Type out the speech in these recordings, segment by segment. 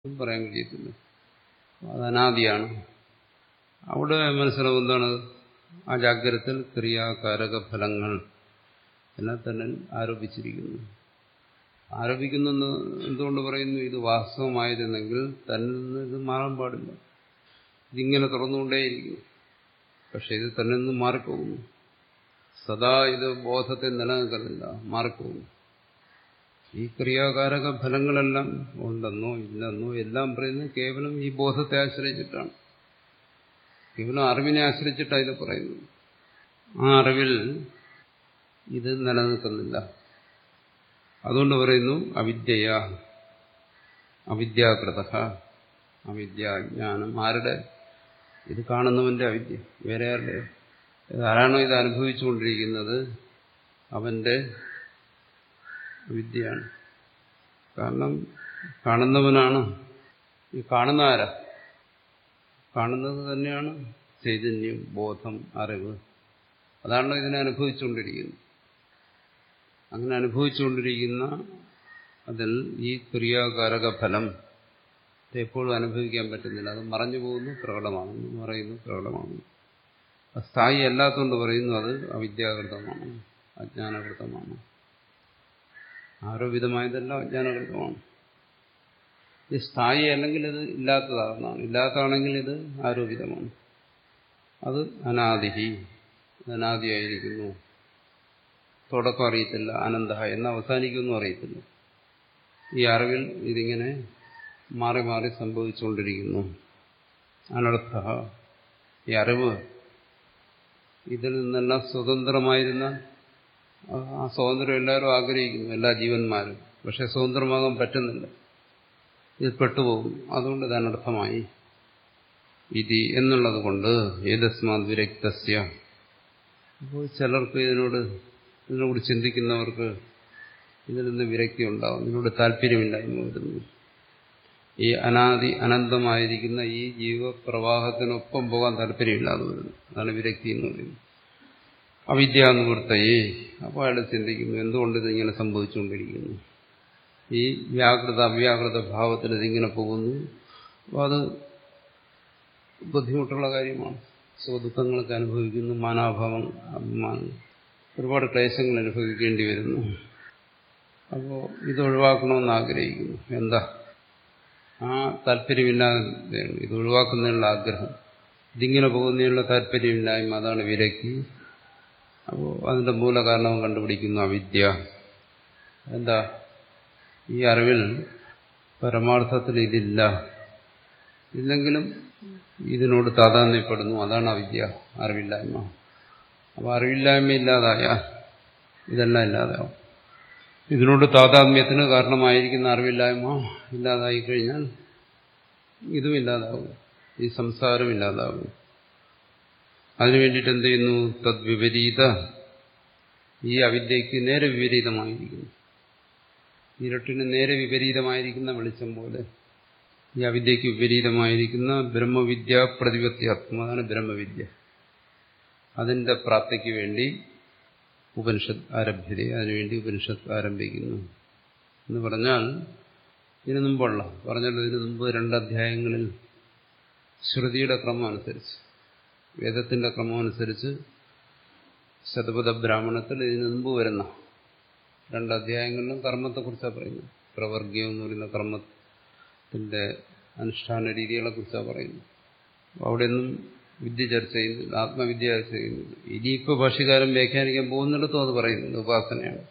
ഒന്നും പറയാൻ കഴിയത്തില്ല അത് അനാദിയാണ് അവിടെ മനസ്സിലാവും എന്താണ് ആ ജാഗ്രതത്തിൽ ക്രിയാകാരക ഫലങ്ങൾ എല്ലാം തന്നെ ആരോപിച്ചിരിക്കുന്നു ആരോപിക്കുന്നെന്ന് എന്തുകൊണ്ട് പറയുന്നു ഇത് വാസ്തവമായിരുന്നെങ്കിൽ തന്നിൽ നിന്ന് ഇത് മാറാൻ പാടില്ല ഇതിങ്ങനെ തുറന്നുകൊണ്ടേയിരിക്കും പക്ഷെ ഇത് തന്നെ നിന്ന് മാറിപ്പോകുന്നു സദാ ഇത് ബോധത്തെ നിലനിൽക്കുന്നില്ല മാറിപ്പോകുന്നു ഈ ക്രിയാകാരക ഫലങ്ങളെല്ലാം ഉണ്ടെന്നോ ഇല്ലെന്നോ എല്ലാം പറയുന്നത് കേവലം ഈ ബോധത്തെ ആശ്രയിച്ചിട്ടാണ് കേവലം അറിവിനെ ആശ്രയിച്ചിട്ടാണ് ഇത് പറയുന്നത് ആ അറിവിൽ ഇത് നിലനിൽക്കുന്നില്ല അതുകൊണ്ട് പറയുന്നു അവിദ്യയ അവിദ്യാകൃത അവിദ്യാജ്ഞാനം ആരുടെ ഇത് കാണുന്നവന്റെ അവിദ്യ വേറെ ആരുടെ ആരാണോ ഇത് അനുഭവിച്ചുകൊണ്ടിരിക്കുന്നത് അവന്റെ വിദ്യയാണ് കാരണം കാണുന്നവനാണ് ഈ കാണുന്ന ആരാ കാണുന്നത് തന്നെയാണ് ചൈതന്യം ബോധം അറിവ് അതാണല്ലോ ഇതിനെ അനുഭവിച്ചുകൊണ്ടിരിക്കുന്നത് അങ്ങനെ അനുഭവിച്ചുകൊണ്ടിരിക്കുന്ന അതിൽ ഈ ക്രിയാകാരക ഫലം എപ്പോഴും അനുഭവിക്കാൻ പറ്റുന്നില്ല അത് മറഞ്ഞു പോകുന്നു പ്രകടമാകുന്നു മറയുന്നു പ്രകടമാകുന്നു സ്ഥായി അല്ലാത്തതുകൊണ്ട് പറയുന്നു അത് അവിദ്യാകൃതമാണ് അജ്ഞാനകൃതമാണ് ആരോപിതമായതെല്ലാം അജ്ഞാനകൃതമാണ് ഇത് സ്ഥായി അല്ലെങ്കിൽ ഇത് ഇല്ലാത്തതാകുന്നതാണ് ഇല്ലാത്തതാണെങ്കിൽ ഇത് ആരോപിതമാണ് അത് അനാദിഹി അനാദിയായിരിക്കുന്നു തുടക്കം അറിയത്തില്ല അനന്ത എന്ന് അവസാനിക്കുമെന്നും അറിയത്തില്ല ഈ അറിവിൽ ഇതിങ്ങനെ മാറി മാറി സംഭവിച്ചുകൊണ്ടിരിക്കുന്നു അനർത്ഥ ഈ അറിവ് ഇതിൽ നിന്നെല്ലാം സ്വതന്ത്രമായിരുന്ന ആ സ്വാതന്ത്ര്യം എല്ലാവരും ആഗ്രഹിക്കുന്നു എല്ലാ ജീവന്മാരും പക്ഷെ സ്വതന്ത്രമാകാൻ പറ്റുന്നില്ല ഇത് പെട്ടുപോകും അതുകൊണ്ട് ഇത് അനർത്ഥമായി ഇതി എന്നുള്ളത് കൊണ്ട് ഏതസ്മാത് വിരക്തസ്യ അപ്പോൾ ചിലർക്ക് ഇതിനോട് ഇതിനോട് ചിന്തിക്കുന്നവർക്ക് ഇതിൽ നിന്ന് വിരക്തി ഉണ്ടാവും ഇതിനോട് താല്പര്യമില്ലായ്മ വരുന്നു ഈ അനാദി അനന്തമായിരിക്കുന്ന ഈ ജീവപ്രവാഹത്തിനൊപ്പം പോകാൻ താല്പര്യമില്ലാതെ വരുന്നു അതാണ് വിരക്തി എന്ന് പറയുന്നത് അവിദ്യാനുവൃത്തയെ അപ്പോൾ അയാൾ ചിന്തിക്കുന്നു എന്തുകൊണ്ട് ഇതിങ്ങനെ സംഭവിച്ചുകൊണ്ടിരിക്കുന്നു ഈ വ്യാകൃത അവ്യാകൃത ഭാവത്തിൽ ഇതിങ്ങനെ പോകുന്നു അപ്പോൾ അത് ബുദ്ധിമുട്ടുള്ള കാര്യമാണ് സുഖദുഃഖങ്ങളൊക്കെ അനുഭവിക്കുന്നു മാനാഭാവം അഭിമാനം ഒരുപാട് ക്ലേശങ്ങൾ അനുഭവിക്കേണ്ടി വരുന്നു അപ്പോൾ ഇത് ഒഴിവാക്കണമെന്ന് ആഗ്രഹിക്കുന്നു എന്താ ആ താല്പര്യമില്ലാതെ ഇത് ഒഴിവാക്കുന്നതിനുള്ള ആഗ്രഹം ഇതിങ്ങനെ പോകുന്നതിനുള്ള താല്പര്യമില്ലായ്മ അതാണ് വിരക്തി അപ്പോൾ അതിന്റെ മൂലകാരണവും കണ്ടുപിടിക്കുന്നു അവിദ്യ എന്താ ഈ അറിവിൽ പരമാർത്ഥത്തിൽ ഇതില്ല ഇല്ലെങ്കിലും ഇതിനോട് താതാന്യപ്പെടുന്നു അതാണ് അവിദ്യ അറിവില്ലായ്മ അപ്പോൾ അറിവില്ലായ്മ ഇല്ലാതായ ഇതെല്ലാം ഇല്ലാതാവും ഇതിനോട് താതാത്മ്യത്തിന് കാരണമായിരിക്കുന്ന അറിവില്ലായ്മ ഇല്ലാതായി കഴിഞ്ഞാൽ ഇതും ഇല്ലാതാവും ഈ സംസാരം ഇല്ലാതാവും അതിനു വേണ്ടിയിട്ട് എന്ത് ചെയ്യുന്നു തദ്വിപരീത ഈ അവിദ്യയ്ക്ക് നേരെ വിപരീതമായിരിക്കുന്നു ഇരുട്ടിന് നേരെ വിപരീതമായിരിക്കുന്ന വെളിച്ചം പോലെ ഈ അവിദ്യയ്ക്ക് വിപരീതമായിരിക്കുന്ന ബ്രഹ്മവിദ്യ പ്രതിപത്യാത്മ അതാണ് ബ്രഹ്മവിദ്യ അതിന്റെ പ്രാപ്തിക്ക് വേണ്ടി ഉപനിഷത്ത് ആരഭ്യത അതിനുവേണ്ടി ഉപനിഷത്ത് ആരംഭിക്കുന്നു എന്ന് പറഞ്ഞാൽ ഇതിനു മുമ്പുള്ള പറഞ്ഞല്ലോ ഇതിനു മുമ്പ് രണ്ടധ്യായങ്ങളിൽ ശ്രുതിയുടെ ക്രമം അനുസരിച്ച് വേദത്തിന്റെ ക്രമം അനുസരിച്ച് ശതപഥ ബ്രാഹ്മണത്തിൽ ഇതിനു മുമ്പ് വരുന്ന രണ്ടധ്യായങ്ങളിലും കർമ്മത്തെക്കുറിച്ചാണ് പറയുന്നത് പ്രവർഗ്യം എന്ന് പറയുന്ന കർമ്മത്തിന്റെ അനുഷ്ഠാന രീതികളെ കുറിച്ചാണ് പറയുന്നത് അവിടെയൊന്നും വിദ്യ ചർച്ച ചെയ്യുന്നില്ല ആത്മവിദ്യ ചർച്ച ചെയ്യുന്നില്ല ഇനിയിപ്പോൾ ഭാഷകാരൻ വ്യാഖ്യാനിക്കാൻ പോകുന്നിടത്തും അത് പറയുന്നുണ്ട് ഉപാസനയാണ്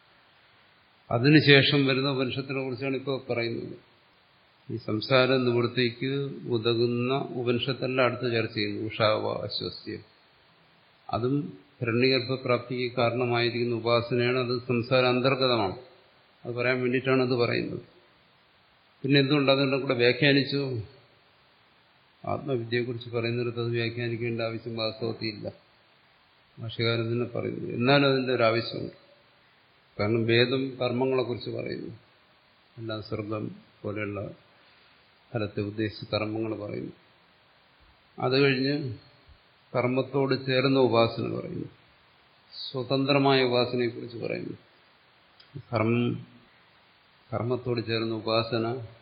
അതിനുശേഷം വരുന്ന ഉപനിഷത്തിനെ കുറിച്ചാണ് ഇപ്പോൾ പറയുന്നത് ഈ സംസാര നിവൃത്തിക്ക് ഉതകുന്ന ഉപനിഷത്തെല്ലാം അടുത്ത് ചർച്ച ചെയ്യുന്നു ഉഷാവ അശ്വസ്യം അതും ഹിരണ്യഗർഭപ്രാപ്തിക്ക് കാരണമായിരിക്കുന്ന ഉപാസനയാണ് അത് സംസാര അന്തർഗതമാണ് അത് പറയാൻ വേണ്ടിയിട്ടാണ് അത് പറയുന്നത് പിന്നെ എന്തുകൊണ്ട് അതിൻ്റെ കൂടെ വ്യാഖ്യാനിച്ചു ആത്മവിദ്യയെക്കുറിച്ച് പറയുന്നിടത്ത് അത് വ്യാഖ്യാനിക്കേണ്ട ആവശ്യം വാസ്തവത്തിയില്ല ഭാഷകാരൻ തന്നെ പറയുന്നു എന്നാലും അതിൻ്റെ ഒരു ആവശ്യമുണ്ട് കാരണം വേദം കർമ്മങ്ങളെക്കുറിച്ച് പറയുന്നു എല്ലാം സ്വർഗം പോലെയുള്ള ഫലത്തെ ഉദ്ദേശിച്ച് കർമ്മങ്ങൾ പറയുന്നു അത് കഴിഞ്ഞ് കർമ്മത്തോട് ചേർന്ന ഉപാസന പറയുന്നു സ്വതന്ത്രമായ ഉപാസനയെക്കുറിച്ച് പറയുന്നു കർമ്മം കർമ്മത്തോട് ചേർന്ന ഉപാസന